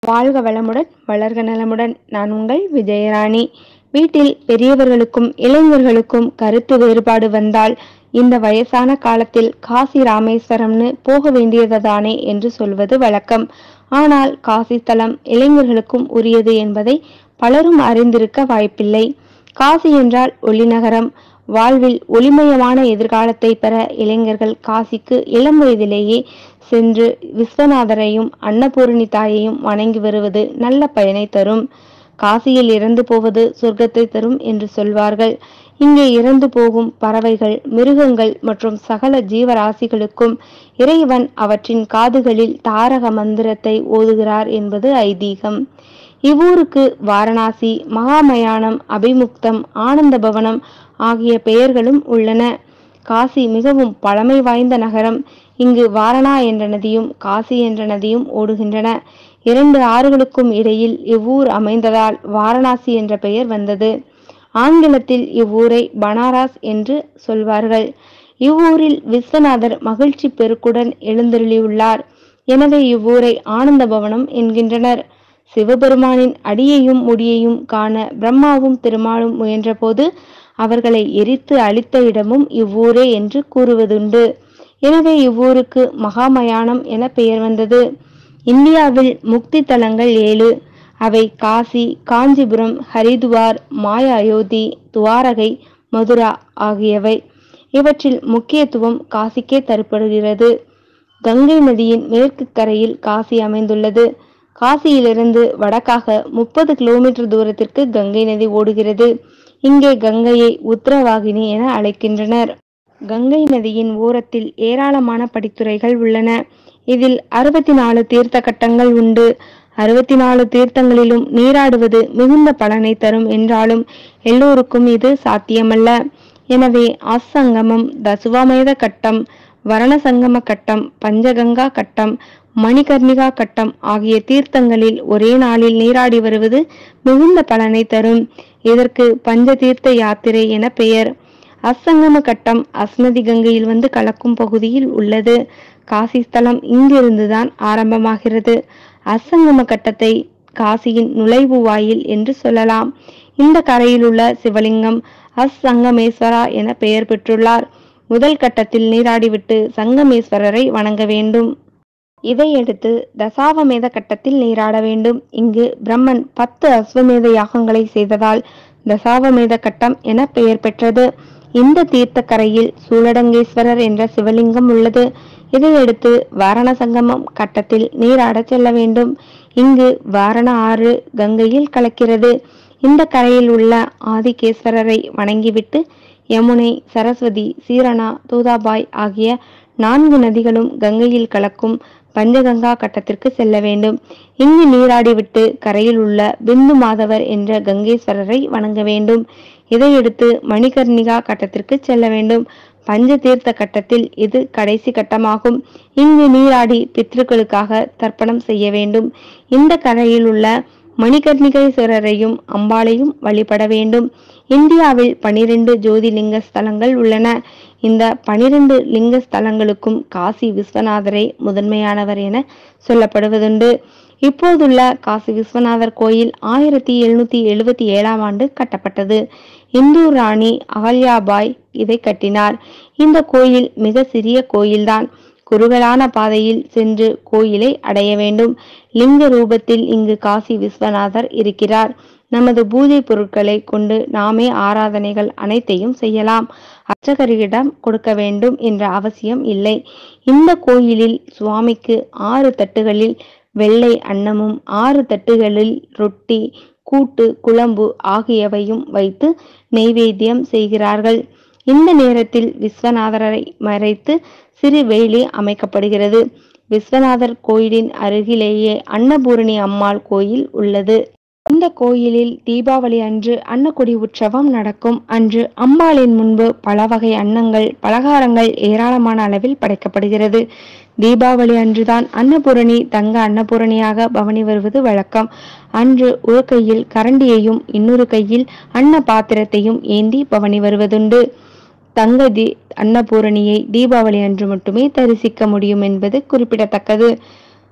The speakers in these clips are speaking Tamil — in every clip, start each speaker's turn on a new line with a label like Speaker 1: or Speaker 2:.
Speaker 1: வாழ்க வளமுடன் வளர்க நலமுடன் நான் உங்கள் விஜயராணி வீட்டில் பெரியவர்களுக்கும் இளைஞர்களுக்கும் கருத்து வேறுபாடு வந்தால் இந்த வயசான காலத்தில் காசி ராமேஸ்வரம்னு போக வேண்டியதுதானே என்று சொல்வது வழக்கம் ஆனால் காசி ஸ்தலம் இளைஞர்களுக்கும் உரியது என்பதை பலரும் அறிந்திருக்க வாய்ப்பில்லை காசி என்றால் ஒளிநகரம் வாழ்வில் ஒளிமயமான எதிர்காலத்தை பெற இளைஞர்கள் காசிக்கு இளம் வயதிலேயே சென்று விஸ்வநாதரையும் அன்னபூரணி தாயையும் வணங்கி வருவது நல்ல பயனை தரும் காசியில் இறந்து போவது சொர்க்கத்தை தரும் என்று சொல்வார்கள் இங்கே இறந்து போகும் பறவைகள் மிருகங்கள் மற்றும் சகல ஜீவராசிகளுக்கும் இறைவன் அவற்றின் காதுகளில் தாரக மந்திரத்தை ஓதுகிறார் என்பது ஐதீகம் இவ்வூருக்கு வாரணாசி மகாமயானம் அபிமுக்தம் ஆனந்த பவனம் ஆகிய பெயர்களும் உள்ளன காசி மிகவும் பழமை வாய்ந்த நகரம் இங்கு வாரணா என்ற நதியும் காசி என்ற நதியும் ஓடுகின்றன இரண்டு ஆறுகளுக்கும் இடையில் இவ்வூர் அமைந்ததால் வாரணாசி என்ற பெயர் வந்தது ஆங்கிலத்தில் இவ்வூரை பனாரஸ் என்று சொல்வார்கள் இவ்வூரில் விஸ்வநாதர் மகிழ்ச்சி பெருக்குடன் எழுந்தருளியுள்ளார் எனவே இவ்வூரை ஆனந்த பவனம் என்கின்றனர் சிவபெருமானின் அடியையும் முடியையும் காண பிரம்மாவும் திருமாலும் முயன்றபோது அவர்களை எரித்து அழித்த இடமும் இவ்வூரே என்று கூறுவதுண்டு எனவே இவ்வூருக்கு மகாமயானம் என பெயர் வந்தது இந்தியாவில் முக்தி தலங்கள் ஏழு அவை காசி காஞ்சிபுரம் ஹரிதுவார் மாய அயோத்தி துவாரகை மதுரா ஆகியவை இவற்றில் முக்கியத்துவம் காசிக்கே தரப்படுகிறது கங்கை நதியின் மேற்கு கரையில் காசி அமைந்துள்ளது காசியிலிருந்து வடக்காக முப்பது கிலோமீட்டர் தூரத்திற்கு கங்கை நதி ஓடுகிறது இங்கே கங்கையை உத்தரவாகினி என அழைக்கின்றனர் கங்கை நதியின் ஓரத்தில் ஏராளமான படித்துறைகள் உள்ளன இதில் அறுபத்தி நாலு தீர்த்த கட்டங்கள் உண்டு அறுபத்தி நாலு தீர்த்தங்களிலும் நீராடுவது மிகுந்த பலனை தரும் என்றாலும் எல்லோருக்கும் இது சாத்தியமல்ல எனவே அசங்கமம் தசுவாமேத கட்டம் வரணசங்கம கட்டம் பஞ்சகங்கா கட்டம் மணிகர்ணிகா கட்டம் ஆகிய தீர்த்தங்களில் ஒரே நாளில் நீராடி வருவது மிகுந்த பலனை தரும் இதற்கு பஞ்ச தீர்த்த யாத்திரை என பெயர் அசங்கம கட்டம் அஸ்னதி கங்கையில் வந்து கலக்கும் பகுதியில் உள்ளது காசி ஸ்தலம் இங்கிருந்துதான் ஆரம்பமாகிறது அசங்கம கட்டத்தை காசியின் நுழைவு வாயில் என்று சொல்லலாம் இந்த கரையில் உள்ள சிவலிங்கம் அசங்கமேஸ்வரா என பெயர் பெற்றுள்ளார் முதல் கட்டத்தில் நீராடிவிட்டு சங்கமேஸ்வரரை வணங்க வேண்டும் இதையடுத்து தசாவமேத கட்டத்தில் நீராட வேண்டும் இங்கு பிரம்மன் பத்து அஸ்வமேத யாகங்களை செய்ததால் தசாவமேத கட்டம் என பெயர் பெற்றது இந்த தீர்த்த கரையில் சூலடங்கேஸ்வரர் என்ற சிவலிங்கம் உள்ளது இதையடுத்து வாரண சங்கமம் கட்டத்தில் நீராடச் செல்ல வேண்டும் இங்கு வாரண ஆறு கங்கையில் கலக்கிறது இந்த கரையில் உள்ள ஆதிகேஸ்வரரை வணங்கிவிட்டு யமுனை சரஸ்வதி சீரணா தூதாபாய் ஆகிய நான்கு நதிகளும் கங்கையில் கலக்கும் பஞ்சகங்கா கட்டத்திற்கு செல்ல வேண்டும் இங்கு நீராடிவிட்டு கரையில் உள்ள பிந்து மாதவர் என்ற கங்கேஸ்வரரை வணங்க வேண்டும் இதையடுத்து மணிகர்ணிகா கட்டத்திற்கு செல்ல வேண்டும் பஞ்ச தீர்த்த கட்டத்தில் இது கடைசி கட்டமாகும் இங்கு நீராடி பித்ருக்களுக்காக தர்ப்பணம் செய்ய வேண்டும் இந்த கரையில் உள்ள மணிகர்ணிகேஸ்வரரையும் அம்பாளையும் வழிபட வேண்டும் இந்தியாவில் பனிரெண்டு ஜோதிலிங்க ஸ்தலங்கள் உள்ளன இந்த பனிரெண்டு லிங்க ஸ்தலங்களுக்கும் காசி விஸ்வநாதரை முதன்மையானவர் என சொல்லப்படுவதுண்டு இப்போதுள்ள காசி விஸ்வநாதர் கோயில் ஆயிரத்தி எழுநூத்தி எழுபத்தி ஏழாம் ஆண்டு கட்டப்பட்டது இந்து ராணி அகல்யாபாய் இதை கட்டினார் இந்த கோயில் மிக சிறிய கோயில்தான் குறுகலான பாதையில் சென்று கோயிலை அடைய வேண்டும் லிங்க ரூபத்தில் இங்கு காசி விஸ்வநாதர் இருக்கிறார் நமது பூஜை பொருட்களை கொண்டு நாமே ஆராதனைகள் அனைத்தையும் செய்யலாம் அர்ச்சகரிடம் கொடுக்க வேண்டும் என்ற அவசியம் இல்லை இந்த கோயிலில் சுவாமிக்கு ஆறு தட்டுகளில் வெள்ளை அன்னமும் ஆறு தட்டுகளில் ரொட்டி கூட்டு குழம்பு ஆகியவையும் வைத்து நெய்வேத்தியம் செய்கிறார்கள் இந்த நேரத்தில் விஸ்வநாதரை மறைத்து சிறு வேலி அமைக்கப்படுகிறது விஸ்வநாதர் கோயிலின் அருகிலேயே அன்னபூரணி அம்மாள் கோயில் உள்ளது இந்த கோயிலில் தீபாவளி அன்று அன்னக்குடி உற்சவம் நடக்கும் அன்று அம்பாளின் முன்பு பல வகை அன்னங்கள் பலகாரங்கள் ஏராளமான அளவில் படைக்கப்படுகிறது தீபாவளி அன்றுதான் அன்னபூரணி தங்க அன்னபூரணியாக பவனி வருவது வழக்கம் அன்று ஒரு கையில் கரண்டியையும் இன்னொரு கையில் அன்ன பாத்திரத்தையும் ஏந்தி பவனி வருவதுண்டு தங்க தி அன்னபூரணியை தீபாவளி அன்று மட்டுமே தரிசிக்க முடியும் என்பது குறிப்பிடத்தக்கது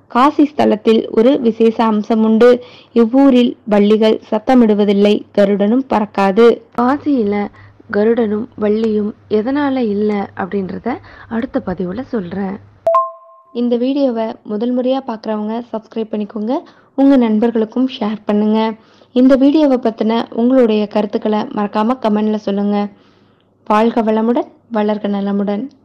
Speaker 1: காசி ஸ்தலத்தில் ஒரு விசேஷ அம்சம் உண்டு இவ்வூரில் வள்ளிகள் சத்தமிடுவதில்லை கருடனும் பறக்காது காசியில கருடனும் வள்ளியும் எதனால இல்லை அப்படின்றத அடுத்த பதிவுல சொல்றேன் இந்த வீடியோவை முதல் முறையாக பார்க்குறவங்க சப்ஸ்கிரைப் பண்ணிக்கோங்க உங்கள் நண்பர்களுக்கும் ஷேர் பண்ணுங்க இந்த வீடியோவை பற்றின உங்களுடைய கருத்துக்களை மறக்காமல் கமெண்டில் சொல்லுங்கள் வாழ்க வளமுடன் வளர்க நலமுடன்